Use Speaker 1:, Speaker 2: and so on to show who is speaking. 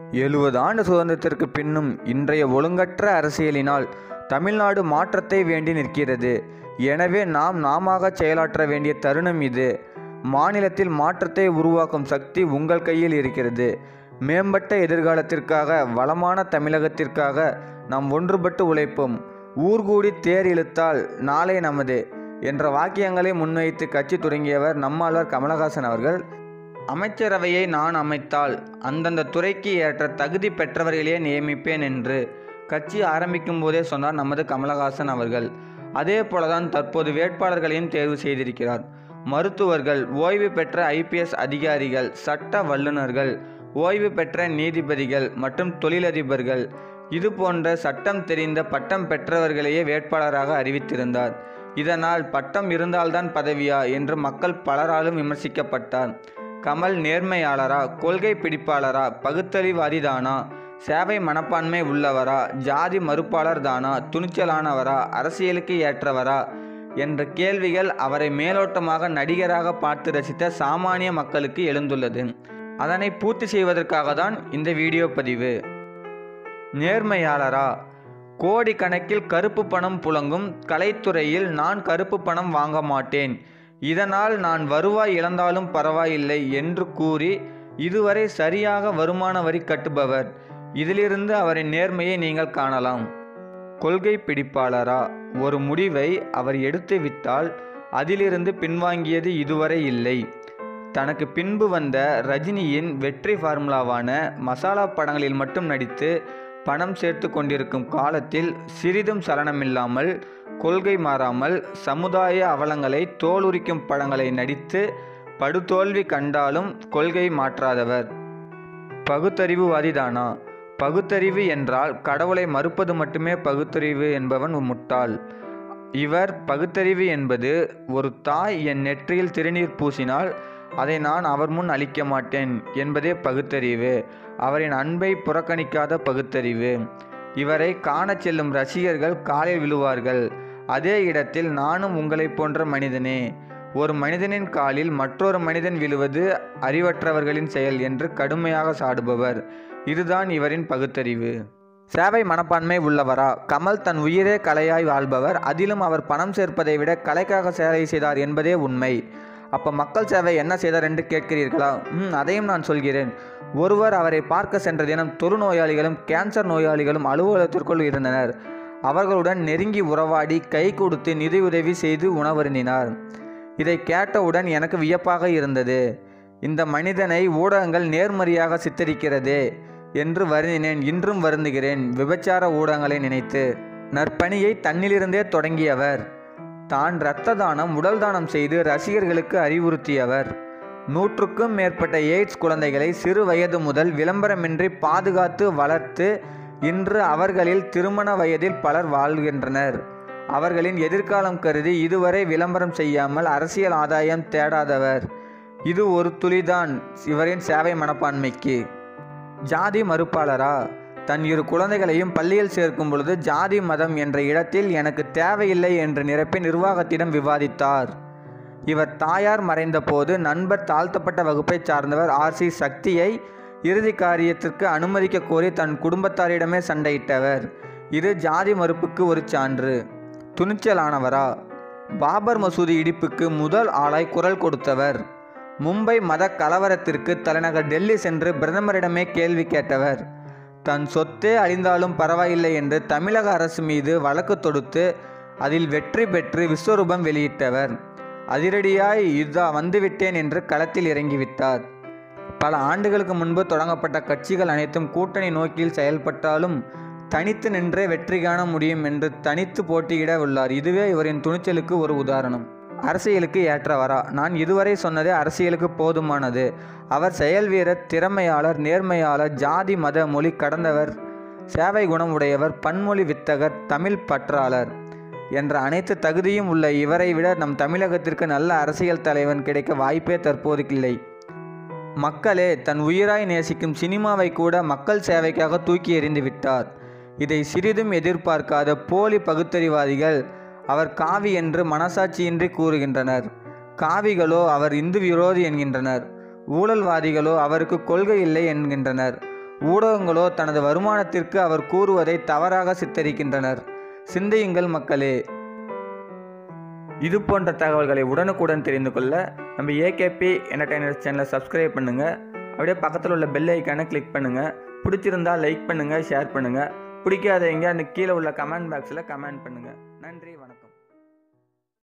Speaker 1: எழுபது ஆண்டு சுதந்திரத்திற்கு பின்னும் இன்றைய ஒழுங்கற்ற அரசியலினால் தமிழ்நாடு மாற்றத்தை வேண்டி நிற்கிறது எனவே நாம் நாமாக செயலாற்ற வேண்டிய தருணம் இது மாநிலத்தில் மாற்றத்தை உருவாக்கும் சக்தி உங்கள் கையில் இருக்கிறது மேம்பட்ட எதிர்காலத்திற்காக வளமான தமிழகத்திற்காக நாம் ஒன்றுபட்டு உழைப்போம் ஊர்கூடி தேர் இழுத்தால் நாளை நமது என்ற வாக்கியங்களை முன்வைத்து கட்சி தொடங்கியவர் நம்மாழ்வார் கமலஹாசன் அவர்கள் அமைச்சரவையை நான் அமைத்தால் அந்தந்த துறைக்கு ஏற்ற தகுதி பெற்றவர்களையே நியமிப்பேன் என்று கட்சி ஆரம்பிக்கும் போதே சொன்னார் நமது கமலஹாசன் அவர்கள் அதே போலதான் தற்போது வேட்பாளர்களையும் தேர்வு செய்திருக்கிறார் மருத்துவர்கள் ஓய்வு பெற்ற ஐபிஎஸ் அதிகாரிகள் சட்ட வல்லுநர்கள் ஓய்வு பெற்ற நீதிபதிகள் மற்றும் தொழிலதிபர்கள் இது போன்ற சட்டம் தெரிந்த பட்டம் பெற்றவர்களையே வேட்பாளராக அறிவித்திருந்தார் இதனால் பட்டம் இருந்தால்தான் பதவியா என்று மக்கள் பலராலும் விமர்சிக்கப்பட்டார் கமல் நேர்மையாளரா கொள்கை பிடிப்பாளரா பகுத்தறிவாதிதானா சேவை மனப்பான்மை உள்ளவரா ஜாதி மறுப்பாளர் தானா துணிச்சலானவரா அரசியலுக்கு ஏற்றவரா என்ற கேள்விகள் அவரை மேலோட்டமாக நடிகராக பார்த்து ரசித்த சாமானிய மக்களுக்கு எழுந்துள்ளது அதனை பூர்த்தி செய்வதற்காக தான் இந்த வீடியோ பதிவு நேர்மையாளரா கோடிக்கணக்கில் கருப்பு பணம் புழங்கும் கலைத்துறையில் நான் கருப்பு பணம் வாங்க மாட்டேன் இதனால் நான் வருவாய் இழந்தாலும் பரவாயில்லை என்று கூறி இதுவரை சரியாக வருமான வரி கட்டுபவர் இதிலிருந்து அவரின் நேர்மையை நீங்கள் காணலாம் கொள்கை பிடிப்பாளரா ஒரு முடிவை அவர் எடுத்து விட்டால் அதிலிருந்து பின்வாங்கியது இதுவரை இல்லை தனக்கு பின்பு வந்த ரஜினியின் வெற்றி ஃபார்முலாவான மசாலா படங்களில் மட்டும் நடித்து பணம் சேர்த்து கொண்டிருக்கும் காலத்தில் சிறிதும் சலனமில்லாமல் கொள்கை மாறாமல் சமுதாய அவலங்களை தோலுரிக்கும் படங்களை நடித்து படுதோல்வி கண்டாலும் கொள்கை மாற்றாதவர் பகுத்தறிவுவாதிதானா பகுத்தறிவு என்றால் கடவுளை மறுப்பது மட்டுமே பகுத்தறிவு என்பவன் முட்டாள் இவர் பகுத்தறிவு என்பது ஒரு தாய் என் நெற்றியில் திருநீர் பூசினால் அதை நான் அவர் முன் அளிக்க மாட்டேன் என்பதே பகுத்தறிவு அவரின் அன்பை புறக்கணிக்காத பகுத்தறிவு இவரை காணச் செல்லும் ரசிகர்கள் காலில் விழுவார்கள் அதே இடத்தில் நானும் உங்களைப் போன்ற மனிதனே ஒரு மனிதனின் காலில் மற்றொரு மனிதன் விழுவது அறிவற்றவர்களின் செயல் என்று கடுமையாக சாடுபவர் இதுதான் இவரின் பகுத்தறிவு சேவை மனப்பான்மை உள்ளவரா கமல் தன் உயிரே கலையாய் வாழ்பவர் அதிலும் அவர் பணம் சேர்ப்பதை விட கலைக்காக சேவை செய்தார் என்பதே உண்மை அப்போ மக்கள் சேவை என்ன செய்தார் என்று கேட்கிறீர்களா ம் அதையும் நான் சொல்கிறேன் ஒருவர் அவரை பார்க்க சென்ற தினம் தொழுநோயாளிகளும் கேன்சர் நோயாளிகளும் அலுவலகத்திற்குள் இருந்தனர் அவர்களுடன் நெருங்கி உறவாடி கை கொடுத்து நிதியுதவி செய்து உணவருந்தினார் இதை கேட்டவுடன் எனக்கு வியப்பாக இருந்தது இந்த மனிதனை ஊடகங்கள் நேர்மறையாக சித்தரிக்கிறதே என்று வருந்தினேன் இன்றும் வருந்துகிறேன் விபச்சார ஊடகங்களை நினைத்து நற்பணியை தன்னிலிருந்தே தொடங்கியவர் தான் இரத்த தானம் உடல் தானம் செய்து ரசிகர்களுக்கு அறிவுறுத்தியவர் நூற்றுக்கும் மேற்பட்ட எய்ட்ஸ் குழந்தைகளை சிறு வயது முதல் விளம்பரமின்றி பாதுகாத்து வளர்த்து இன்று அவர்களில் திருமண வயதில் பலர் வாழ்கின்றனர் அவர்களின் எதிர்காலம் கருதி இதுவரை விளம்பரம் செய்யாமல் அரசியல் ஆதாயம் தேடாதவர் இது ஒரு துளிதான் இவரின் சேவை மனப்பான்மைக்கு ஜாதி மறுப்பாளரா தன் இரு குழந்தைகளையும் பள்ளியில் சேர்க்கும் பொழுது ஜாதி மதம் என்ற இடத்தில் எனக்கு தேவையில்லை என்று நிரப்பி நிர்வாகத்திடம் விவாதித்தார் இவர் தாயார் மறைந்தபோது நண்பர் தாழ்த்தப்பட்ட வகுப்பைச் சார்ந்தவர் ஆர் சி சக்தியை இறுதி காரியத்திற்கு அனுமதிக்க கோரி தன் குடும்பத்தாரிடமே சண்டையிட்டவர் இது ஜாதி மறுப்புக்கு ஒரு சான்று துணிச்சலானவரா பாபர் மசூதி இடிப்புக்கு முதல் ஆளாய் குரல் கொடுத்தவர் மும்பை மத கலவரத்திற்கு தலைநகர் டெல்லி சென்று பிரதமரிடமே கேள்வி கேட்டவர் தன் சொத்தே அழிந்தாலும் பரவாயில்லை என்று தமிழக அரசு மீது வழக்கு தொடுத்து அதில் வெற்றி பெற்று விஸ்வரூபம் வெளியிட்டவர் அதிரடியாய் இதா வந்துவிட்டேன் என்று களத்தில் இறங்கிவிட்டார் பல ஆண்டுகளுக்கு முன்பு தொடங்கப்பட்ட கட்சிகள் அனைத்தும் கூட்டணி நோக்கில் செயல்பட்டாலும் தனித்து நின்றே வெற்றி காண முடியும் என்று தனித்து போட்டியிட உள்ளார் இதுவே இவரின் துணிச்சலுக்கு ஒரு உதாரணம் அரசியலுக்கு ஏற்றவரா நான் இதுவரை சொன்னதே அரசியலுக்கு போதுமானது அவர் செயல் வீரர் திறமையாளர் நேர்மையாளர் ஜாதி மத மொழி கடந்தவர் சேவை குணம் உடையவர் பன்மொழி வித்தகர் தமிழ் பற்றாளர் என்ற அனைத்து தகுதியும் உள்ள இவரை விட நம் தமிழகத்திற்கு நல்ல அரசியல் தலைவன் கிடைக்க வாய்ப்பே தற்போதைக்கில்லை மக்களே தன் உயிராய் நேசிக்கும் சினிமாவை கூட மக்கள் சேவைக்காக தூக்கி எறிந்து விட்டார் இதை சிறிதும் எதிர்பார்க்காத போலி பகுத்தறிவாதிகள் அவர் காவி என்று மனசாட்சியின்றி கூறுகின்றனர் காவிகளோ அவர் இந்து விரோதி என்கின்றனர் ஊழல்வாதிகளோ அவருக்கு கொள்கை இல்லை என்கின்றனர் ஊடகங்களோ தனது வருமானத்திற்கு அவர் கூறுவதை தவறாக சித்தரிக்கின்றனர் சிந்தியுங்கள் மக்களே இது போன்ற தகவல்களை உடனுக்குடன் தெரிந்து கொள்ள நம்ம ஏகேபி என்டர்டைனர் சேனலை சப்ஸ்கிரைப் பண்ணுங்கள் அப்படியே பக்கத்தில் உள்ள பெல் ஐக்கானை கிளிக் பண்ணுங்கள் பிடிச்சிருந்தா லைக் பண்ணுங்கள் ஷேர் பண்ணுங்கள் பிடிக்காதவங்க அந்த கீழே உள்ள கமெண்ட் பாக்ஸில் கமெண்ட் பண்ணுங்கள்